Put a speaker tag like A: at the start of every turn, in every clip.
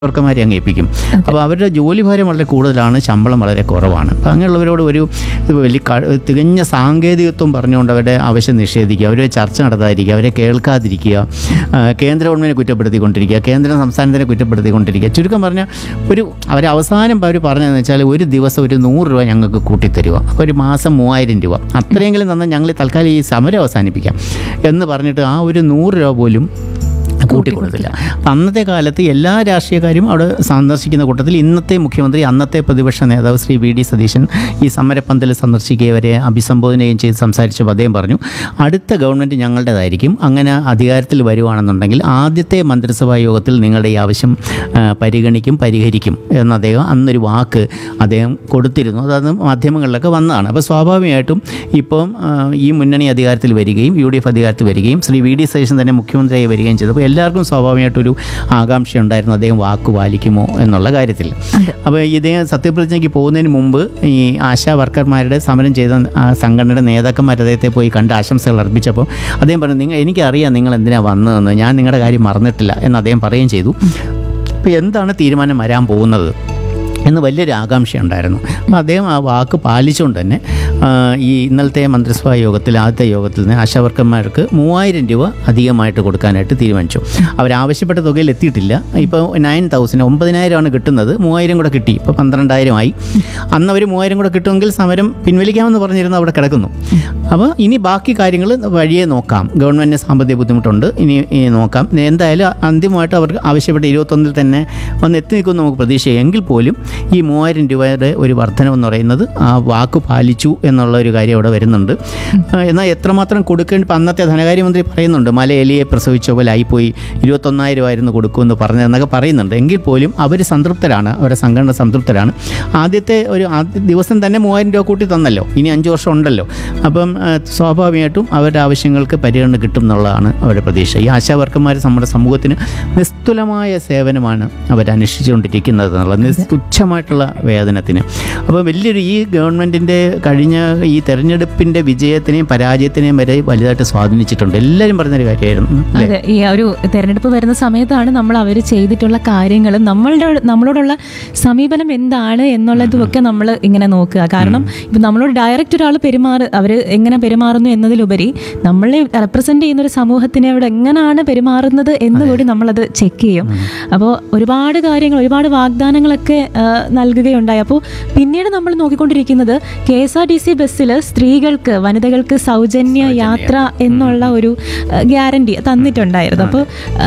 A: വർക്കന്മാരെ അങ്ങ് ഏൽപ്പിക്കും അപ്പോൾ അവരുടെ ജോലി ഭാരം വളരെ കൂടുതലാണ് ശമ്പളം വളരെ കുറവാണ് അപ്പോൾ അങ്ങനെയുള്ളവരോട് ഒരു വലിയ ക- തികഞ്ഞ സാങ്കേതികത്വം പറഞ്ഞുകൊണ്ട് അവരുടെ ആവശ്യം നിഷേധിക്കുക അവരെ ചർച്ച നടത്താതിരിക്കുക അവരെ കേൾക്കാതിരിക്കുക ആ, കേന്ദ്ര ഗവൺമെൻറ് കുറ്റപ്പെടുത്തിക്കൊണ്ടിരിക്കുക കേന്ദ്ര സംസ്ഥാനത്തിനെ കുറ്റപ്പെടുത്തിക്കൊണ്ടിരിക്കുക ചുരുക്കം പറഞ്ഞാൽ ഒരു അവർ അവസാനം അവർ പറഞ്ഞതെന്ന് വെച്ചാൽ ഒരു ദിവസം ഒരു നൂറ് രൂപ ഞങ്ങൾക്ക് കൂട്ടിത്തരുക അപ്പോൾ ഒരു മാസം മൂവായിരം രൂപ അത്രയെങ്കിലും തന്നാൽ ഞങ്ങൾ തൽക്കാലം ഈ സമരം അവസാനിപ്പിക്കാം എന്ന് പറഞ്ഞിട്ട് ആ ഒരു നൂറ് രൂപ പോലും കൂട്ടിക്കൊടുത്തില്ല അപ്പം അന്നത്തെ കാലത്ത് എല്ലാ രാഷ്ട്രീയക്കാരും അവിടെ സന്ദർശിക്കുന്ന കൂട്ടത്തിൽ ഇന്നത്തെ മുഖ്യമന്ത്രി അന്നത്തെ പ്രതിപക്ഷ നേതാവ് ശ്രീ വി ഡി സതീശൻ ഈ സമരപ്പന്തൽ സന്ദർശിക്കുകവരെ അഭിസംബോധനയും ചെയ്ത് സംസാരിച്ചപ്പോൾ അദ്ദേഹം പറഞ്ഞു അടുത്ത ഗവൺമെൻറ് ഞങ്ങളുടേതായിരിക്കും അങ്ങനെ അധികാരത്തിൽ വരുവാണെന്നുണ്ടെങ്കിൽ ആദ്യത്തെ മന്ത്രിസഭാ യോഗത്തിൽ നിങ്ങളുടെ ഈ ആവശ്യം ആ, പരിഗണിക്കും പരിഹരിക്കും എന്ന് അദ്ദേഹം അന്നൊരു വാക്ക് അദ്ദേഹം കൊടുത്തിരുന്നു അതായത് മാധ്യമങ്ങളിലൊക്കെ വന്നതാണ് അപ്പോൾ സ്വാഭാവികമായിട്ടും ഇപ്പം ആ, ഈ മുന്നണി അധികാരത്തിൽ വരികയും യു ഡി എഫ് അധികാരത്തിൽ വരികയും ശ്രീ വി ഡി സതീശൻ തന്നെ മുഖ്യമന്ത്രിയായി വരികയും ചെയ്തപ്പോൾ എല്ലാവർക്കും സ്വാഭാവികമായിട്ടൊരു ആകാംക്ഷ ഉണ്ടായിരുന്നു അദ്ദേഹം വാക്ക് പാലിക്കുമോ എന്നുള്ള കാര്യത്തിൽ അപ്പോൾ ഇദ്ദേഹം സത്യപ്രതിജ്ഞയ്ക്ക് പോകുന്നതിന് മുമ്പ് ഈ ആശാ വർക്കർമാരുടെ സമരം ചെയ്ത ആ സംഘടനയുടെ നേതാക്കന്മാർ അദ്ദേഹത്തെ പോയി കണ്ട് ആശംസകൾ അർപ്പിച്ചപ്പോൾ അദ്ദേഹം പറഞ്ഞു നിങ്ങൾ എനിക്കറിയാം നിങ്ങൾ എന്തിനാണ് വന്നതെന്ന് ഞാൻ നിങ്ങളുടെ കാര്യം മറന്നിട്ടില്ല എന്ന് അദ്ദേഹം പറയുകയും ചെയ്തു അപ്പോൾ എന്താണ് തീരുമാനം വരാൻ പോകുന്നത് എന്ന് വലിയൊരു ആകാംക്ഷ ഉണ്ടായിരുന്നു അപ്പോൾ അദ്ദേഹം ആ വാക്ക് പാലിച്ചുകൊണ്ട് തന്നെ ആ, ഈ ഇന്നലത്തെ മന്ത്രിസഭാ യോഗത്തിൽ ആദ്യത്തെ യോഗത്തിൽ നിന്ന് ആശാവർക്കന്മാർക്ക് മൂവായിരം രൂപ അധികമായിട്ട് കൊടുക്കാനായിട്ട് തീരുമാനിച്ചു അവരാവശ്യപ്പെട്ട തുകയിൽ എത്തിയിട്ടില്ല ഇപ്പോൾ നയൻ തൗസൻഡ് ഒമ്പതിനായിരമാണ് കിട്ടുന്നത് മൂവായിരം കൂടെ കിട്ടി ഇപ്പോൾ പന്ത്രണ്ടായിരമായി അന്ന് അവർ മൂവായിരം കൂടെ കിട്ടുമെങ്കിൽ സമരം പിൻവലിക്കാമെന്ന് പറഞ്ഞിരുന്നു അവിടെ കിടക്കുന്നു അപ്പോൾ ഇനി ബാക്കി കാര്യങ്ങൾ വഴിയെ നോക്കാം ഗവൺമെൻറ്റിന് സാമ്പത്തിക ബുദ്ധിമുട്ടുണ്ട് ഇനി ഇനി നോക്കാം എന്തായാലും അന്തിമമായിട്ട് അവർക്ക് ആവശ്യപ്പെട്ട ഇരുപത്തൊന്നിൽ തന്നെ വന്ന് എത്തി നിൽക്കുമെന്ന് നമുക്ക് പ്രതീക്ഷിക്കാം എങ്കിൽ പോലും ഈ മൂവായിരം രൂപയുടെ ഒരു വർധനമെന്ന് പറയുന്നത് ആ വാക്ക് പാലിച്ചു എന്നുള്ള ഒരു കാര്യം അവിടെ വരുന്നുണ്ട് ആ, എന്നാൽ എത്രമാത്രം കൊടുക്കേണ്ടി ഇപ്പം അന്നത്തെ ധനകാര്യമന്ത്രി പറയുന്നുണ്ട് മല എലിയെ പ്രസവിച്ച പോലെ ആയിപ്പോയി ഇരുപത്തൊന്നായിരം ആയിരുന്നു കൊടുക്കുമെന്ന് പറഞ്ഞതെന്നൊക്കെ പറയുന്നുണ്ട് എങ്കിൽ പോലും അവർ സംതൃപ്തരാണ് അവരുടെ സംഘടന സംതൃപ്തരാണ് ആദ്യത്തെ ഒരു ആദ്യ ദിവസം തന്നെ മൂവായിരം രൂപ കൂട്ടി തന്നല്ലോ ഇനി അഞ്ച് വർഷം ഉണ്ടല്ലോ അപ്പം ആ, സ്വാഭാവികമായിട്ടും അവരുടെ ആവശ്യങ്ങൾക്ക് പരിഗണന കിട്ടും എന്നുള്ളതാണ് അവരുടെ പ്രതീക്ഷ ഈ ആശാവർക്കന്മാർ നമ്മുടെ സമൂഹത്തിന് നിസ്തുലമായ സേവനമാണ് അവർ അനുഷ്ഠിച്ചുകൊണ്ടിരിക്കുന്നത് എന്നുള്ളത് നിസ്- തുച്ഛമായിട്ടുള്ള വേതനത്തിന് അപ്പോൾ വലിയൊരു ഈ ഗവൺമെൻറ്റിൻ്റെ കഴിഞ്ഞ ഈ തെരഞ്ഞെടുപ്പിൻ്റെ വിജയത്തിനെയും പരാജയത്തിനെയും വരെ വലുതായിട്ട് സ്വാധീനിച്ചിട്ടുണ്ട് എല്ലാവരും പറഞ്ഞൊരു കാര്യമായിരുന്നു അല്ലേ?
B: അതെ ഈ ഒരു തെരഞ്ഞെടുപ്പ് വരുന്ന സമയത്താണ് നമ്മൾ അവർ ചെയ്തിട്ടുള്ള കാര്യങ്ങൾ നമ്മളുടെ നമ്മളോടുള്ള സമീപനം എന്താണ് എന്നുള്ളതും ഒക്കെ നമ്മൾ ഇങ്ങനെ നോക്കുക കാരണം ഇപ്പം നമ്മളോട് ഡയറക്റ്റ് ഒരാൾ പെരുമാറ് അവർ എങ്ങനെ പെരുമാറുന്നു എന്നതിലുപരി നമ്മളെ റെപ്രസെന്റ് ചെയ്യുന്ന ഒരു സമൂഹത്തിനെ അവിടെ എങ്ങനെയാണ് പെരുമാറുന്നത് എന്ന് കൂടി നമ്മളത് ചെക്ക് ചെയ്യും അപ്പോൾ ഒരുപാട് കാര്യങ്ങൾ ഒരുപാട് വാഗ്ദാനങ്ങളൊക്കെ ആ, നൽകുകയുണ്ടായി അപ്പോൾ പിന്നീട് നമ്മൾ നോക്കിക്കൊണ്ടിരിക്കുന്നത് K S R T C ബസ്സിൽ സ്ത്രീകൾക്ക് വനിതകൾക്ക് സൗജന്യ യാത്ര എന്നുള്ള ഒരു ഗ്യാരണ്ടി തന്നിട്ടുണ്ടായിരുന്നു അപ്പോൾ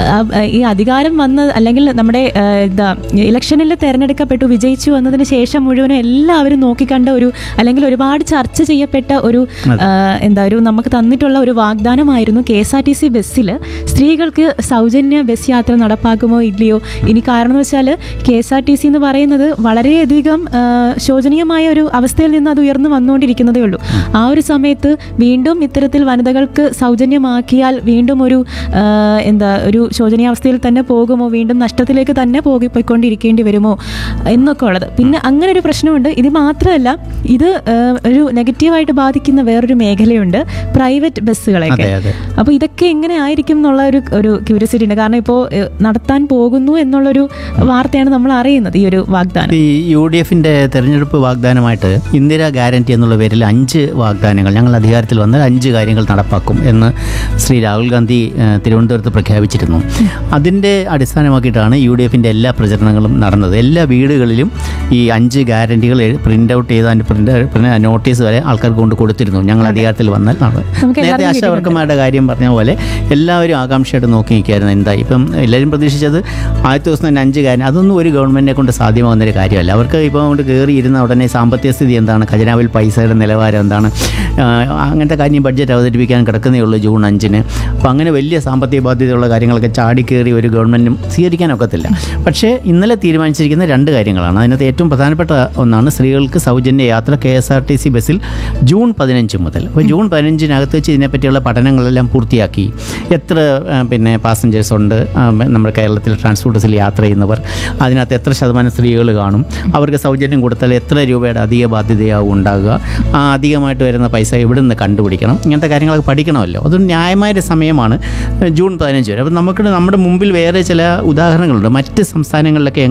B: ഈ അധികാരം വന്ന അല്ലെങ്കിൽ നമ്മുടെ ആ, എന്താ ഇലക്ഷനിൽ തെരഞ്ഞെടുക്കപ്പെട്ടു വിജയിച്ചു വന്നതിന് ശേഷം മുഴുവനും എല്ലാവരും നോക്കിക്കണ്ട ഒരു അല്ലെങ്കിൽ ഒരുപാട് ചർച്ച ചെയ്യപ്പെട്ട ഒരു ആ, എന്താ ഒരു നമുക്ക് തന്നിട്ടുള്ള ഒരു വാഗ്ദാനമായിരുന്നു K S R T C ബസ്സിൽ സ്ത്രീകൾക്ക് സൗജന്യ ബസ് യാത്ര നടപ്പാക്കുമോ ഇല്ലയോ ഇനി കാരണം എന്ന് വെച്ചാൽ K S R T C എന്ന് പറയുന്നത് വളരെയധികം ആ, ശോചനീയമായ ഒരു അവസ്ഥയിൽ നിന്ന് അത് ഉയർന്നു വന്നുകൊണ്ടിരിക്കുന്നതേ ഉള്ളൂ ആ ഒരു സമയത്ത് വീണ്ടും ഇത്തരത്തിൽ വനിതകൾക്ക് സൗജന്യമാക്കിയാൽ വീണ്ടും ഒരു ആ, എന്താ ഒരു ശോചനീയാവസ്ഥയിൽ തന്നെ പോകുമോ വീണ്ടും നഷ്ടത്തിലേക്ക് തന്നെ പോയി പോയിക്കൊണ്ടിരിക്കേണ്ടി വരുമോ എന്നൊക്കെ ഉള്ളത് പിന്നെ അങ്ങനെ ഒരു പ്രശ്നമുണ്ട് ഇത് മാത്രമല്ല ഇത് ആ, ഒരു നെഗറ്റീവായിട്ട് ബാധിക്കുന്ന വേറൊരു മേഖലയുണ്ട് പ്രൈവറ്റ് ബസ്സുകളൊക്കെ
A: അതെ അതെ
B: അപ്പോൾ ഇതൊക്കെ എങ്ങനെ ആയിരിക്കും എന്നുള്ള ഒരു ഒരു ക്യൂരിയോസിറ്റി ഉണ്ട് കാരണം ഇപ്പോൾ ഏഹ്, നടത്താൻ പോകുന്നു എന്നുള്ളൊരു വാർത്തയാണ് നമ്മൾ അറിയുന്നത് ഈ ഒരു വാഗ്ദാനം
A: ഈ യു ഡി എഫിൻ്റെ തെരഞ്ഞെടുപ്പ് വാഗ്ദാനമായിട്ട് ഇന്ദിരാ ഗ്യാരണ്ടി എന്നുള്ള പേരിൽ അഞ്ച് വാഗ്ദാനങ്ങൾ ഞങ്ങൾ അധികാരത്തിൽ വന്നാൽ അഞ്ച് കാര്യങ്ങൾ നടപ്പാക്കും എന്ന് ശ്രീ രാഹുൽ ഗാന്ധി ഏഹ്, തിരുവനന്തപുരത്ത് പ്രഖ്യാപിച്ചിരുന്നു അതിൻ്റെ അടിസ്ഥാനമാക്കിയിട്ടാണ് യു ഡി എഫിൻ്റെ എല്ലാ പ്രചരണങ്ങളും നടന്നത് എല്ലാ വീടുകളിലും ഈ അഞ്ച് ഗ്യാരണ്ടികൾ പ്രിൻ്റ് ഔട്ട് ചെയ്ത് അതിൻ്റെ പ്രിൻ്റ് നോട്ടീസ് വരെ ആൾക്കാർക്ക് കൊണ്ട് കൊടുത്തിരുന്നു ഞങ്ങൾ അധികാരത്തിൽ വന്നാൽ നടന്നത്
B: നമുക്ക്
A: നേരത്തെ
B: എല്ലാവർക്കും
A: ആശാവർക്കന്മാരുടെ കാര്യം പറഞ്ഞ പോലെ എല്ലാവരും ആകാംക്ഷയായിട്ട് നോക്കി നിൽക്കുകയായിരുന്നു എന്തായി ഇപ്പം എല്ലാവരും പ്രതീക്ഷിച്ചത് ആദ്യത്തെ ദിവസം തന്നെ അഞ്ച് കാര്യം അതൊന്നും ഒരു ഗവൺമെൻറ്റിനെ കൊണ്ട് സാധ്യമാകുന്നൊരു കാര്യമല്ല അവർക്ക് ഇപ്പോൾ കൊണ്ട് കയറി ഇരുന്ന ഉടനെ സാമ്പത്തിക സ്ഥിതി എന്താണ് ഖജനാവിൽ പൈസയുടെ നിലവാരം എന്താണ് ആ, അങ്ങനത്തെ കാര്യം ബഡ്ജറ്റ് അവതരിപ്പിക്കാൻ കിടക്കുന്നേ ഉള്ളൂ ജൂൺ അഞ്ചിന് അപ്പോൾ അങ്ങനെ വലിയ സാമ്പത്തിക ബാധ്യതയുള്ള കാര്യങ്ങളൊക്കെ ചാടിക്കേറി ഒരു ഗവൺമെൻറ്റും സ്വീകരിക്കാനൊക്കത്തില്ല പക്ഷേ ഇന്നലെ തീരുമാനിച്ചിരിക്കുന്ന രണ്ട് കാര്യങ്ങളാണ് അതിനകത്ത് ഏറ്റവും പ്രധാനപ്പെട്ട ഒന്നാണ് സ്ത്രീകൾക്ക് സൗജന്യ യാത്ര K S R T C ബസ്സിൽ ജൂൺ പതിനഞ്ച് മുതൽ അപ്പോൾ ജൂൺ പതിനഞ്ചിനകത്ത് വെച്ച് ഇതിനെപ്പറ്റിയുള്ള പഠനങ്ങളെല്ലാം പൂർത്തിയാക്കി എത്ര ആ, പിന്നെ പാസഞ്ചേഴ്സ് ഉണ്ട് ആ, നമ്മുടെ കേരളത്തിൽ ട്രാൻസ്പോർട്ട് ബസ്സിൽ യാത്ര ചെയ്യുന്നവർ അതിനകത്ത് എത്ര ശതമാനം സ്ത്രീകൾ കാണും അവർക്ക് സൗജന്യം കൊടുത്താൽ എത്ര രൂപയുടെ അധിക ബാധ്യതയാവും ഉണ്ടാകുക ആ അധികമായിട്ട് വരുന്ന പൈസ എവിടെ നിന്ന് കണ്ടുപിടിക്കണം ഇങ്ങനത്തെ കാര്യങ്ങളൊക്കെ പഠിക്കണമല്ലോ അതൊരു ന്യായമായ ഒരു സമയമാണ് ജൂൺ പതിനഞ്ച് വരെ അപ്പം നമുക്ക് നമ്മുടെ മുമ്പിൽ വേറെ ചില ഉദാഹരണങ്ങളുണ്ട് മറ്റ് സംസ്ഥാനങ്ങളിലൊക്കെ